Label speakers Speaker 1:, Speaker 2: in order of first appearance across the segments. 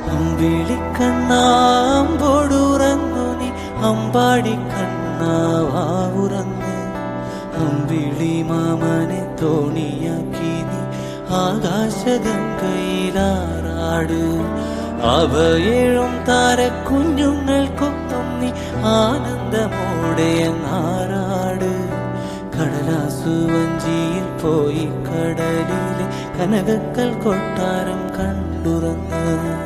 Speaker 1: അമ്പിളിക്കണ്ണാമ്പോടുറങ്ങു നീ അമ്പാടി കണ്ണാവാവുറങ്ങ് അമ്പിളി മാമനെ തോണിയാക്കി നീ ആകാശഗംഗയിലാറാട് അവയേഴും താരക്കുഞ്ഞുങ്ങൾക്കൊപ്പം നീ ആനന്ദമോടെ അങ്ങാറാട് കടലാസു വഞ്ചിയിൽ പോയി കടലിലെ കനകക്കൽ കൊട്ടാരം കണ്ടുറങ്ങ്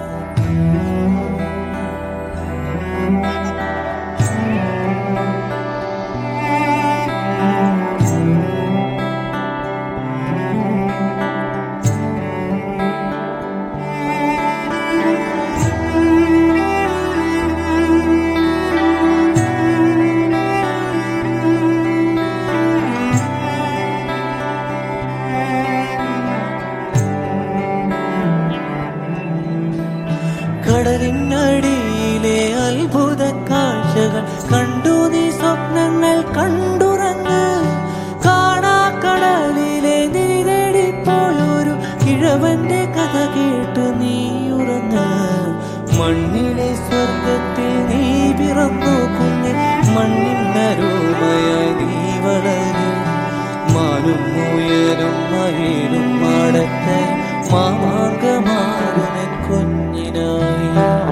Speaker 1: കടലിനടിയിലെ അത്ഭുത കാഴ്ചകൾ കണ്ടു നീ സ്വപ്നങ്ങൾ കണ്ടുറങ്ങ് കാണാക്കടലിലെ നീ തേടിപ്പോയൊരു കിഴവന്റെ കഥ കേട്ട് നീ ഉറങ്ങ് മണ്ണിലെ സ്വർഗത്തിൽ നീ പിറന്നു കുഞ്ഞ് മണ്ണിനരോമയായി നീ വളരും മാനും മുയലും മയിലും മാടത്തെ മാമാങ്കമാകുന്ന കുഞ്ഞിനായി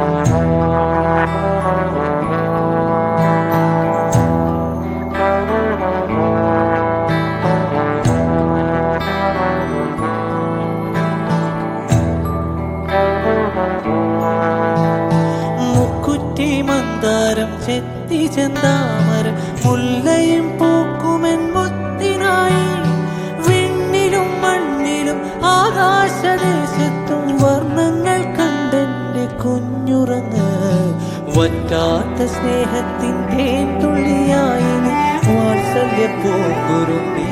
Speaker 1: മുക്കുറ്റി മന്ദാരം ചെത്തി ചെന്താമരം മുല്ലയും പൂക്കുമെൻ മുത്തിനായി വിണ്ണിലും മണ്ണിലും ആകാശദേശത്തും വർണ്ണങ്ങൾ കണ്ടെന്റെ കുഞ്ഞുറങ്ങ് വറ്റാത്ത സ്നേഹത്തിൻ തേൻ തുള്ളിയായി നീ വാത്സല്യ പൂങ്കുരുന്നി